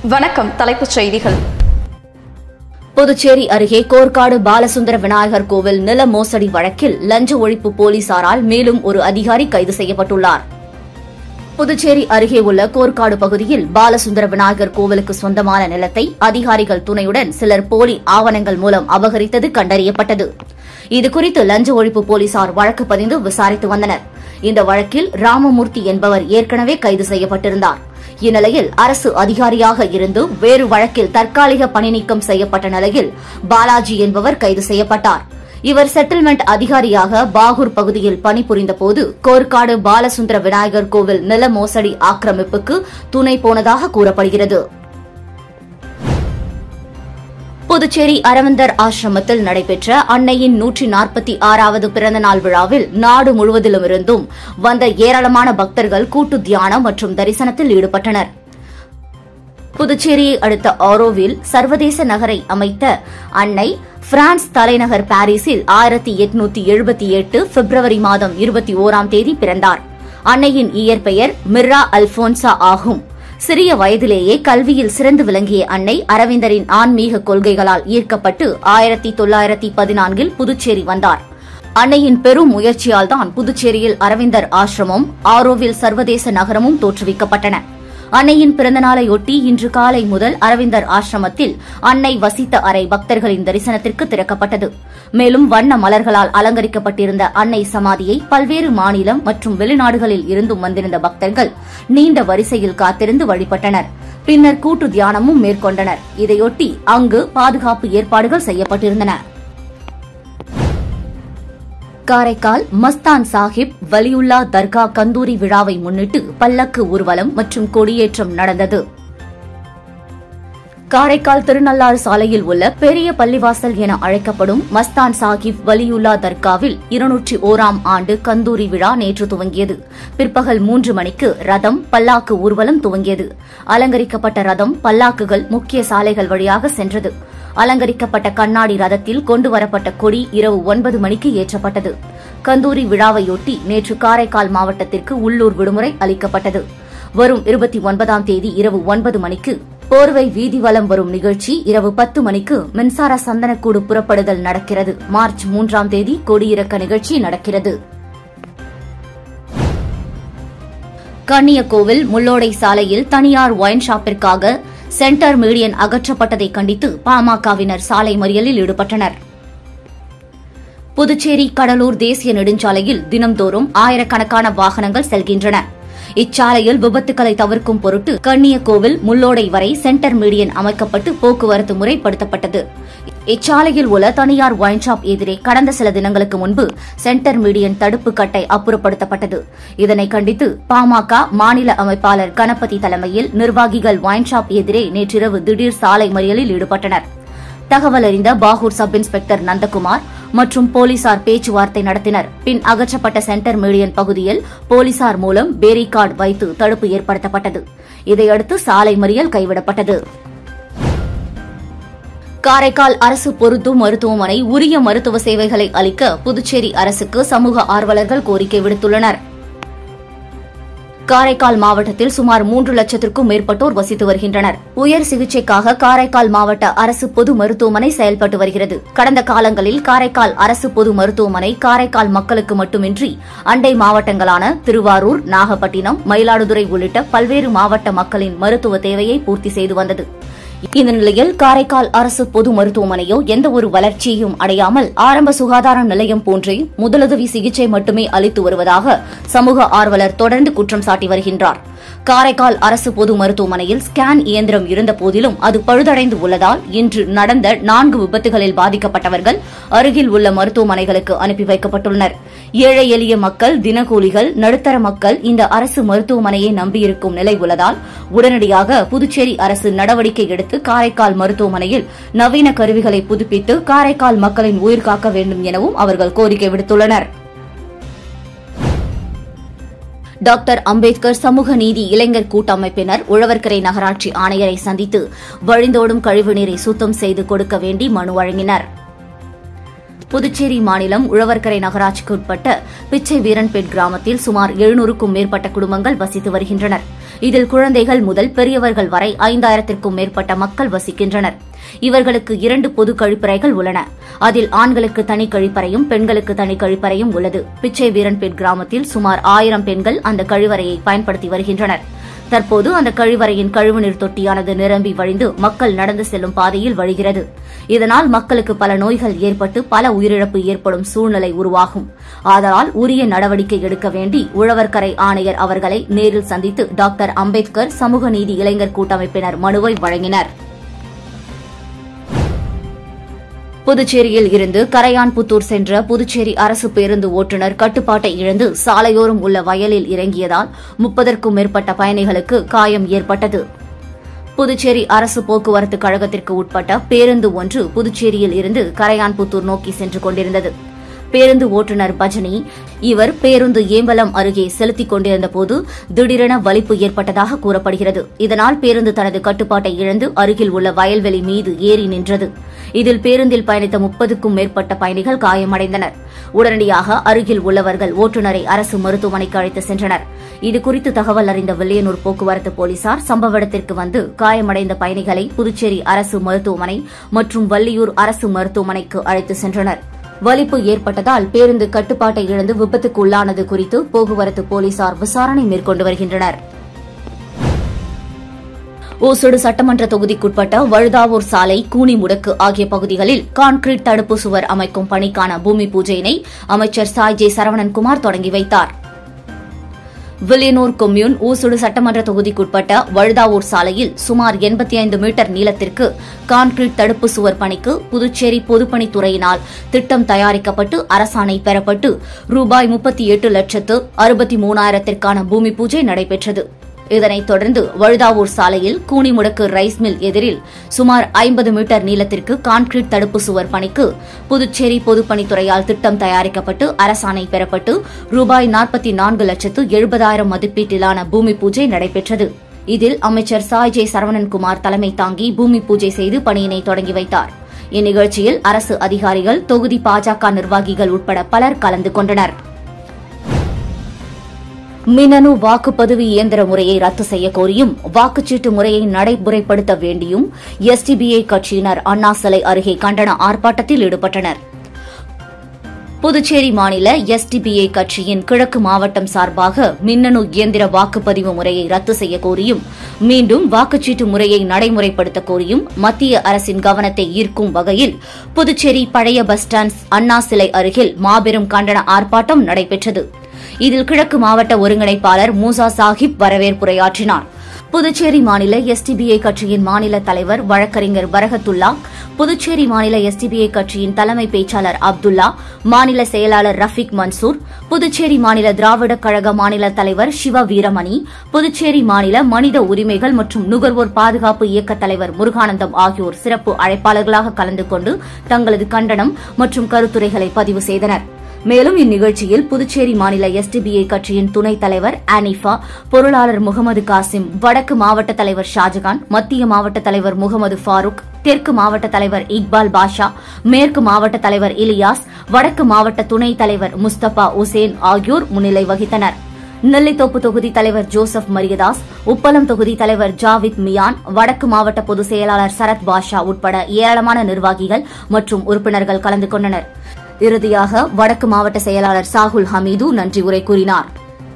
வணக்கம் தலைப்புச் செய்திகள் புதுச்சேரி அருகே கோர்க்காடு பாலசுந்தர விநாயகர் கோவில் நில மோசடி வழக்கில் லஞ்ச ஒழிப்பு போலீசாரால் மேலும் ஒரு அதிகாரி கைது செய்யப்பட்டுள்ளார் புதுச்சேரி அருகே உள்ள கோர்க்காடு பகுதியில் பாலசுந்தர விநாயகர் கோவிலுக்கு சொந்தமான நிலத்தை அதிகாரிகள் துணையுடன் சிலர் போலி ஆவணங்கள் மூலம் அபகரித்தது கண்டறியப்பட்டது இதுகுறித்து லஞ்ச ஒழிப்பு போலீசார் வழக்கு பதிந்து விசாரித்து வந்தனர் இந்த வழக்கில் ராமமூர்த்தி என்பவர் ஏற்கனவே கைது செய்யப்பட்டிருந்தார் இந்நிலையில் அரசு அதிகாரியாக இருந்து வேறு வழக்கில் தற்காலிக பணிநீக்கம் செய்யப்பட்ட நிலையில் பாலாஜி என்பவர் கைது செய்யப்பட்டார் இவர் செட்டில்மெண்ட் அதிகாரியாக பாகூர் பகுதியில் பணிபுரிந்த போது கோர்க்காடு பாலசுந்தர விநாயகர் கோவில் நில மோசடி ஆக்கிரமிப்புக்கு துணை போனதாக கூறப்படுகிறது புதுச்சேரி அரவிந்தர் ஆசிரமத்தில் நடைபெற்ற அன்னையின் நூற்றி நாற்பத்தி ஆறாவது பிறந்தநாள் விழாவில் நாடு முழுவதிலுமிருந்தும் வந்த ஏராளமான பக்தர்கள் கூட்டு தியானம் மற்றும் தரிசனத்தில் ஈடுபட்டனர் புதுச்சேரியை அடுத்த ஆரோவில் சர்வதேச நகரை அமைத்த அன்னை பிரான்ஸ் தலைநகர் பாரிஸில் ஆயிரத்தி எட்நூத்தி எழுபத்தி எட்டு பிப்ரவரி மாதம் இருபத்தி ஓராம் தேதி பிறந்தார் அன்னையின் இயற்பெயர் மிர்ரா அல்போன்சா ஆகும் சிறிய வயதிலேயே கல்வியில் சிறந்து விளங்கிய அன்னை அரவிந்தரின் ஆன்மீக கொள்கைகளால் ஈர்க்கப்பட்டு ஆயிரத்தி தொள்ளாயிரத்தி பதினான்கில் புதுச்சேரி வந்தார் அன்னையின் பெரும் முயற்சியால் தான் புதுச்சேரியில் அரவிந்தர் ஆசிரமம் ஆரோவில் சர்வதேச நகரமும் தோற்றுவிக்கப்பட்டன அன்னையின் பிறந்தநாளையொட்டி இன்று காலை முதல் அரவிந்தர் ஆசிரமத்தில் அன்னை வசித்த அறை பக்தர்களின் தரிசனத்திற்கு திறக்கப்பட்டது மேலும் வண்ண மலர்களால் அலங்கரிக்கப்பட்டிருந்த அன்னை சமாதியை பல்வேறு மாநிலம் மற்றும் வெளிநாடுகளில் இருந்தும் வந்திருந்த பக்தர்கள் நீண்ட வரிசையில் காத்திருந்து வழிபட்டனர் பின்னர் கூட்டு தியானமும் மேற்கொண்டனர் இதையொட்டி அங்கு பாதுகாப்பு ஏற்பாடுகள் செய்யப்பட்டிருந்தன காரைக்கால் மஸ்தான் சாஹிப் வலியுல்லா தர்கா கந்தூரி விழாவை முன்னிட்டு பல்லக்கு ஊர்வலம் மற்றும் கொடியேற்றம் நடந்தது காரைக்கால் திருநள்ளாறு சாலையில் உள்ள பெரிய பள்ளிவாசல் என அழைக்கப்படும் மஸ்தான் சாஹிப் வலியுல்லா தர்காவில் இருநூற்றி ஓராம் ஆண்டு கந்தூரி விழா நேற்று துவங்கியது பிற்பகல் மூன்று மணிக்கு ரதம் பல்லாக்கு ஊர்வலம் துவங்கியது அலங்கரிக்கப்பட்ட ரதம் பல்லாக்குகள் முக்கிய சாலைகள் வழியாக சென்றது அலங்கரிக்கப்பட்ட கண்ணாடி ரதத்தில் கொண்டு வரப்பட்ட கொடி இரவு ஒன்பது மணிக்கு ஏற்றப்பட்டது கந்தூரி விழாவையொட்டி நேற்று காரைக்கால் மாவட்டத்திற்கு உள்ளூர் விடுமுறை அளிக்கப்பட்டது வரும் இருபத்தி ஒன்பதாம் தேதி இரவு ஒன்பது மணிக்கு போர்வை வீதி வலம் வரும் நிகழ்ச்சி இரவு பத்து மணிக்கு மின்சார சந்தனக்கூடு புறப்படுதல் நடக்கிறது மார்ச் மூன்றாம் தேதி கொடியிறக்க நிகழ்ச்சி நடக்கிறது கன்னியக்கோவில் முள்ளோடை சாலையில் தனியார் ஒயின் ஷாப்பிற்காக சென்டர் மீடியன் அகற்றப்பட்டதை கண்டித்து பாமகவினர் சாலை மறியலில் ஈடுபட்டனர் புதுச்சேரி கடலூர் தேசிய நெடுஞ்சாலையில் தினம்தோறும் ஆயிரக்கணக்கான வாகனங்கள் செல்கின்றன இச்சாலையில் விபத்துக்களை தவிர்க்கும் பொருட்டு கண்ணியக்கோவில் முள்ளோடை வரை சென்டர் மீடியன் அமைக்கப்பட்டு போக்குவரத்து முறைப்படுத்தப்பட்டது இச்சாலையில் உள்ள தனியார் ஒயின் ஷாப் எதிரே கடந்த சில தினங்களுக்கு முன்பு சென்டர் மீடியன் தடுப்பு கட்டை அப்புறப்படுத்தப்பட்டது இதனை கண்டித்து பாமக மாநில அமைப்பாளர் கணபதி தலைமையில் நிர்வாகிகள் ஒயின் ஷாப் எதிரே நேற்றிரவு திடீர் சாலை மறியலில் ஈடுபட்டனர் தகவல் அறிந்த பாகூர் சப் இன்ஸ்பெக்டர் நந்தகுமார் மற்றும் போலீசார் பேச்சுவார்த்தை நடத்தினர் பின் அகற்றப்பட்ட சென்டர் மீடியன் பகுதியில் போலீசார் மூலம் பேரிகார்டு வைத்து தடுப்பு ஏற்படுத்தப்பட்டது இதையடுத்து சாலை மறியல் கைவிடப்பட்டது காரைக்கால் அரசு பொருத்து மருத்துவமனை உரிய மருத்துவ சேவைகளை அளிக்க புதுச்சேரி அரசுக்கு சமூக ஆர்வலர்கள் கோரிக்கை விடுத்துள்ளனர் காரைக்கால் மாவட்டத்தில் சுமார் மூன்று லட்சத்திற்கும் மேற்பட்டோர் வசித்து வருகின்றனர் உயர் சிகிச்சைக்காக காரைக்கால் மாவட்ட அரசு பொது மருத்துவமனை செயல்பட்டு வருகிறது கடந்த காலங்களில் காரைக்கால் அரசு பொது மருத்துவமனை காரைக்கால் மக்களுக்கு மட்டுமின்றி அண்டை மாவட்டங்களான திருவாரூர் நாகப்பட்டினம் மயிலாடுதுறை உள்ளிட்ட பல்வேறு மாவட்ட மக்களின் மருத்துவ தேவையை பூர்த்தி செய்து வந்தது இந்த நிலையில் காரைக்கால் அரசு பொது மருத்துவமனையோ எந்த ஒரு வளர்ச்சியையும் அடையாமல் ஆரம்ப சுகாதார நிலையம் போன்றே முதலுதவி சிகிச்சை மட்டுமே அளித்து வருவதாக சமூக ஆர்வலர் தொடர்ந்து குற்றம் சாட்டி வருகின்றார் காரைக்கால் அரசு பொது மருத்துவமனையில் ஸ்கேன் இயந்திரம் இருந்த போதிலும் அது பழுதடைந்து உள்ளதால் இன்று நடந்த நான்கு விபத்துகளில் பாதிக்கப்பட்டவர்கள் அருகில் உள்ள மருத்துவமனைகளுக்கு அனுப்பி வைக்கப்பட்டுள்ளனர் ஏழை எளிய மக்கள் தினக்கூலிகள் நடுத்தர மக்கள் இந்த அரசு மருத்துவமனையை நம்பியிருக்கும் நிலை உள்ளதால் உடனடியாக புதுச்சேரி அரசு நடவடிக்கை எடுத்து காரைக்கால் மருத்துவமனையில் நவீன கருவிகளை புதுப்பித்து காரைக்கால் மக்களின் உயிர் காக்க வேண்டும் எனவும் அவர்கள் கோரிக்கை விடுத்துள்ளனர் டாக்டர் அம்பேத்கர் சமூக நீதி இளைஞர் கூட்டமைப்பினர் உழவர்கரை நகராட்சி ஆணையரை சந்தித்து வழிந்தோடும் கழிவுநீரை சுத்தம் செய்து கொடுக்க வேண்டி மனு வழங்கினர் புதுச்சேரி மாநிலம் உழவர்கரை நகராட்சிக்கு உட்பட்ட பிச்சை வீரன்பேட் கிராமத்தில் சுமார் எழுநூறுக்கும் மேற்பட்ட குடும்பங்கள் வசித்து வருகின்றனர் இதில் குழந்தைகள் முதல் பெரியவர்கள் வரை ஐந்தாயிரத்திற்கும் மேற்பட்ட மக்கள் வசிக்கின்றனர் இவர்களுக்கு இரண்டு பொது கழிப்பறைகள் உள்ளன அதில் ஆண்களுக்கு தனி கழிப்பறையும் பெண்களுக்கு தனி கழிப்பறையும் உள்ளது பிச்சை வீரன்பேட் கிராமத்தில் சுமார் ஆயிரம் பெண்கள் அந்த கழிவறையை பயன்படுத்தி வருகின்றனர் தற்போது அந்த கழிவறையின் கழிவுநீர் தொட்டியானது நிரம்பி வழிந்து மக்கள் நடந்து செல்லும் பாதையில் வழிகிறது இதனால் மக்களுக்கு பல நோய்கள் ஏற்பட்டு பல உயிரிழப்பு ஏற்படும் சூழ்நிலை உருவாகும் ஆதலால் உரிய நடவடிக்கை எடுக்க வேண்டி உழவர்கரை ஆணையர் அவர்களை நேரில் சந்தித்து டாக்டர் அம்பேத்கர் சமூக நீதி இளைஞர் கூட்டமைப்பினர் மனுவை வழங்கினர் புதுச்சேரியில் இருந்து கரையான்புத்தூர் சென்ற புதுச்சேரி அரசு பேருந்து ஓட்டுநர் கட்டுப்பாட்டை இழந்து சாலையோரம் உள்ள வயலில் இறங்கியதால் முப்பதற்கும் மேற்பட்ட பயணிகளுக்கு காயம் ஏற்பட்டது புதுச்சேரி அரசு போக்குவரத்து கழகத்திற்கு உட்பட்ட பேருந்து ஒன்று புதுச்சேரியில் இருந்து கரையான்புத்தூர் நோக்கி சென்று கொண்டிருந்தது பேருந்து ஓட்டுநர் பஜனி இவர் பேருந்து ஏம்பலம் அருகே செலுத்திக் கொண்டிருந்தபோது திடீரென வலிப்பு ஏற்பட்டதாக கூறப்படுகிறது இதனால் பேருந்து தனது கட்டுப்பாட்டை இழந்து அருகில் உள்ள வயல்வெளி மீது ஏறி நின்றது இதில் பேருந்தில் பயணித்த முப்பதுக்கும் மேற்பட்ட பயணிகள் காயமடைந்தனர் உடனடியாக அருகில் உள்ளவர்கள் ஓட்டுநரை அரசு மருத்துவமனைக்கு அழைத்து சென்றனர் இதுகுறித்து தகவல் அறிந்த வில்லியனூர் போக்குவரத்து போலீசார் சம்பவ இடத்திற்கு வந்து காயமடைந்த பயணிகளை புதுச்சேரி அரசு மருத்துவமனை மற்றும் வள்ளியூர் அரசு மருத்துவமனைக்கு அழைத்து சென்றனர் வலிப்பு ஏற்பட்டதால் பேருந்து கட்டுப்பாட்டை இழந்து விபத்துக்கு உள்ளானது குறித்து போக்குவரத்து போலீசார் விசாரணை மேற்கொண்டு வருகின்றனர் ஓசூடு சட்டமன்ற தொகுதிக்குட்பட்ட வழுதாவூர் சாலை கூனிமுடக்கு ஆகிய பகுதிகளில் கான்கிரீட் தடுப்பு சுவர் அமைக்கும் பணிக்கான பூமி பூஜையினை அமைச்சர் சாய் ஜே சரவணன்குமார் தொடங்கி வைத்தார் வில்லியனூர் கொம்யூன் ஊசுடு சட்டமன்ற தொகுதிக்குட்பட்ட வழுதாவூர் சாலையில் சுமார் எண்பத்தி ஐந்து மீட்டர் நீளத்திற்கு கான்கிரீட் தடுப்பு சுவர் பணிக்கு புதுச்சேரி பொதுப்பணித்துறையினால் திட்டம் தயாரிக்கப்பட்டு அரசாணை பெறப்பட்டு ரூபாய் முப்பத்தி எட்டு லட்சத்து அறுபத்தி மூணாயிரத்திற்கான பூமி பூஜை நடைபெற்றது இதனைத் தொடர்ந்து வழுதாவூர் சாலையில் கூனிமுடக்கு ரைஸ் மில் எதிரில் சுமார் ஐம்பது மீட்டர் நீளத்திற்கு கான்கிரீட் தடுப்பு சுவர் பணிக்கு புதுச்சேரி பொதுப்பணித்துறையால் திட்டம் தயாரிக்கப்பட்டு அரசாணை பெறப்பட்டு ரூபாய் நாற்பத்தி நான்கு லட்சத்து எழுபதாயிரம் மதிப்பீட்டிலான பூமி பூஜை நடைபெற்றது இதில் அமைச்சர் சாய் ஜே சரவணன்குமார் தலைமை தாங்கி பூமி பூஜை செய்து பணியினை தொடங்கி வைத்தார் இந்நிகழ்ச்சியில் அரசு அதிகாரிகள் தொகுதி பாஜக நிர்வாகிகள் உட்பட பலர் கலந்து கொண்டனர் மின்னணு வாக்குப்பதிவு இயந்திர முறையை ரத்து செய்ய கோரியும் வாக்குச்சீட்டு முறையை நடைமுறைப்படுத்த வேண்டியும் எஸ்டிபிஐ கட்சியினர் அண்ணா சிலை அருகே கண்டன ஆர்ப்பாட்டத்தில் ஈடுபட்டனர் புதுச்சேரி மாநில எஸ்டிபிஐ கட்சியின் கிழக்கு மாவட்டம் சார்பாக மின்னணு இயந்திர வாக்குப்பதிவு முறையை ரத்து செய்ய கோரியும் மீண்டும் வாக்குச்சீட்டு முறையை நடைமுறைப்படுத்த கோரியும் மத்திய அரசின் கவனத்தை ஈர்க்கும் வகையில் புதுச்சேரி பழைய பஸ் ஸ்டாண்ட் அண்ணா சிலை அருகில் மாபெரும் கண்டன ஆர்ப்பாட்டம் நடைபெற்றது இதில் கிழக்கு மாவட்ட ஒருங்கிணைப்பாளர் மூசா சாஹிப் வரவேற்புரையாற்றினார் புதுச்சேரி மாநில எஸ்டிபிஐ கட்சியின் மாநில தலைவர் வழக்கறிஞர் வரகத்துல்லா புதுச்சேரி மாநில எஸ்டிபிஐ கட்சியின் தலைமை பேச்சாளர் அப்துல்லா மாநில செயலாளர் ரஃபீக் மன்சூர் புதுச்சேரி மாநில திராவிட கழக மாநில தலைவர் சிவ வீரமணி புதுச்சேரி மாநில மனித உரிமைகள் மற்றும் நுகர்வோர் பாதுகாப்பு இயக்க தலைவர் முருகானந்தம் ஆகியோர் சிறப்பு அழைப்பாளர்களாக கலந்து கொண்டு தங்களது கண்டனம் மற்றும் கருத்துரைகளை பதிவு செய்தனா் மேலும் இந்நிகழ்ச்சியில் புதுச்சேரி மாநில எஸ்டிபிஐ கட்சியின் துணைத் தலைவர் அனிஃபா பொருளாளர் முகமது காசிம் வடக்கு மாவட்ட தலைவர் ஷாஜகான் மத்திய மாவட்ட தலைவர் முகமது ஃபாரூக் தெற்கு மாவட்ட தலைவர் இக்பால் பாஷா மேற்கு மாவட்ட தலைவர் இலியாஸ் வடக்கு மாவட்ட துணைத் தலைவர் முஸ்தபா உசேன் ஆகியோர் முன்னிலை வகித்தனர் நெல்லித்தோப்பு தொகுதி தலைவர் ஜோசப் மரியதாஸ் உப்பளம் தொகுதி தலைவர் ஜாவித் மியான் வடக்கு மாவட்ட பொதுச் செயலாளர் சரத் பாஷா உட்பட ஏராளமான நிர்வாகிகள் மற்றும் உறுப்பினர்கள் கலந்து கொண்டனர் இறுதியாக வடக்கு மாவட்ட செயலாளர் சாகுல் ஹமீது நன்றி உரை கூறினார்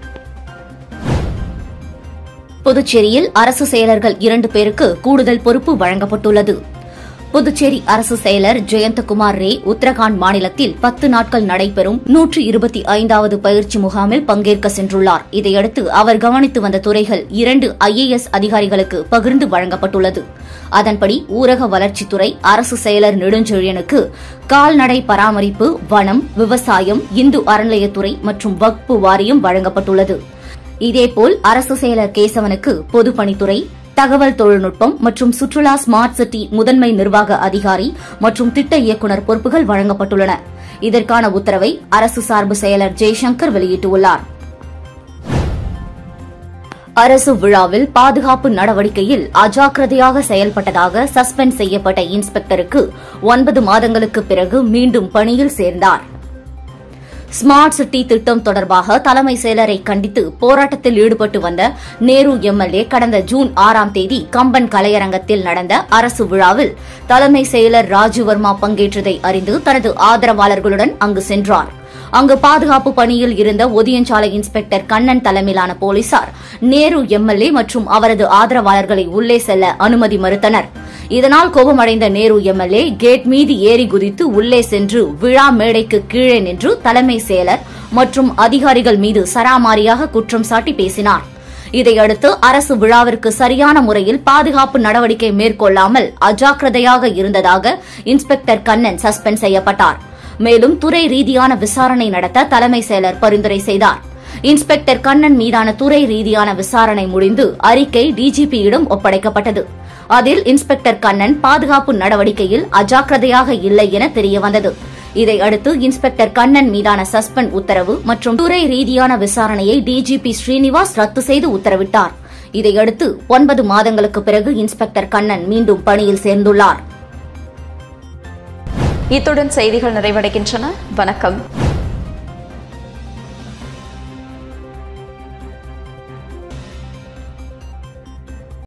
புதுச்சேரியில் அரசு செயலர்கள் இரண்டு பேருக்கு கூடுதல் பொறுப்பு வழங்கப்பட்டுள்ளது புதுச்சேரி அரசு செயலர் ஜெயந்தகுமார் ரே உத்தரகாண்ட் மாநிலத்தில் பத்து நாட்கள் நடைபெறும் நூற்று இருபத்தி ஐந்தாவது பயிற்சி முகாமில் பங்கேற்க சென்றுள்ளார் இதையடுத்து அவர் கவனித்து வந்த துறைகள் இரண்டு ஐஏஎஸ் அதிகாரிகளுக்கு பகிர்ந்து வழங்கப்பட்டுள்ளது அதன்படி ஊரக வளர்ச்சித்துறை அரசு செயலர் நெடுஞ்செழியனுக்கு கால்நடை பராமரிப்பு வனம் விவசாயம் இந்து அறநிலையத்துறை மற்றும் வக்பு வாரியம் வழங்கப்பட்டுள்ளது இதேபோல் அரசு செயலர் கேசவனுக்கு பொதுப்பணித்துறை தகவல் தொழில்நுட்பம் மற்றும் சுற்றுலா ஸ்மார்ட் சிட்டி முதன்மை நிர்வாக அதிகாரி மற்றும் திட்ட இயக்குநர் பொறுப்புகள் வழங்கப்பட்டுள்ளன இதற்கான உத்தரவை அரசு சார்பு செயலர் ஜெய்சங்கர் வெளியிட்டுள்ளார் அரசு விழாவில் பாதுகாப்பு நடவடிக்கையில் அஜாக்கிரதையாக செயல்பட்டதாக சஸ்பெண்ட் செய்யப்பட்ட இன்ஸ்பெக்டருக்கு ஒன்பது மாதங்களுக்கு பிறகு மீண்டும் பணியில் சேர்ந்தார் ஸ்மார்ட் சிட்டி திட்டம் தொடர்பாக தலைமை செயலரை கண்டித்து போராட்டத்தில் ஈடுபட்டு வந்த நேரு எம்எல்ஏ கடந்த ஜூன் ஆறாம் தேதி கம்பன் கலையரங்கத்தில் நடந்த அரசு விழாவில் தலைமை செயலர் ராஜுவர்மா பங்கேற்றதை அறிந்து தனது ஆதரவாளர்களுடன் அங்கு சென்றார் அங்கு பாதுகாப்பு பணியில் இருந்த ஒதியஞ்சாலை இன்ஸ்பெக்டர் கண்ணன் தலைமையிலான போலீசார் நேரு எம்எல்ஏ மற்றும் அவரது ஆதரவாளர்களை உள்ளே செல்ல அனுமதி மறுத்தனர் இதனால் கோபமடைந்த நேரு எம்எல்ஏ கேட் மீது ஏறி குதித்து உள்ளே சென்று விழா மேடைக்கு கீழே நின்று தலைமை செயலர் மற்றும் அதிகாரிகள் மீது சராமாரியாக குற்றம் சாட்டி பேசினார் இதையடுத்து அரசு விழாவிற்கு சரியான முறையில் பாதுகாப்பு நடவடிக்கை மேற்கொள்ளாமல் அஜாக்கிரதையாக இருந்ததாக இன்ஸ்பெக்டர் கண்ணன் சஸ்பெண்ட் செய்யப்பட்டார் மேலும் துறை ரீதியான விசாரணை நடத்த தலைமை செயலர் பரிந்துரை செய்தார் இன்ஸ்பெக்டர் கண்ணன் மீதான துறை ரீதியான விசாரணை முடிந்து அறிக்கை டிஜிபியிடம் ஒப்படைக்கப்பட்டது அதில் இன்ஸ்பெக்டர் கண்ணன் பாதுகாப்பு நடவடிக்கையில் அஜாக்கிரதையாக இல்லை என தெரியவந்தது இதையடுத்து இன்ஸ்பெக்டர் கண்ணன் மீதான சஸ்பெண்ட் உத்தரவு மற்றும் துறை ரீதியான விசாரணையை டிஜிபி ஸ்ரீனிவாஸ் ரத்து செய்து உத்தரவிட்டார் இதையடுத்து ஒன்பது மாதங்களுக்கு பிறகு இன்ஸ்பெக்டர் கண்ணன் மீண்டும் பணியில் சேர்ந்துள்ளார் இத்துடன் செய்திகள் நிறைவடைகின்றன வணக்கம்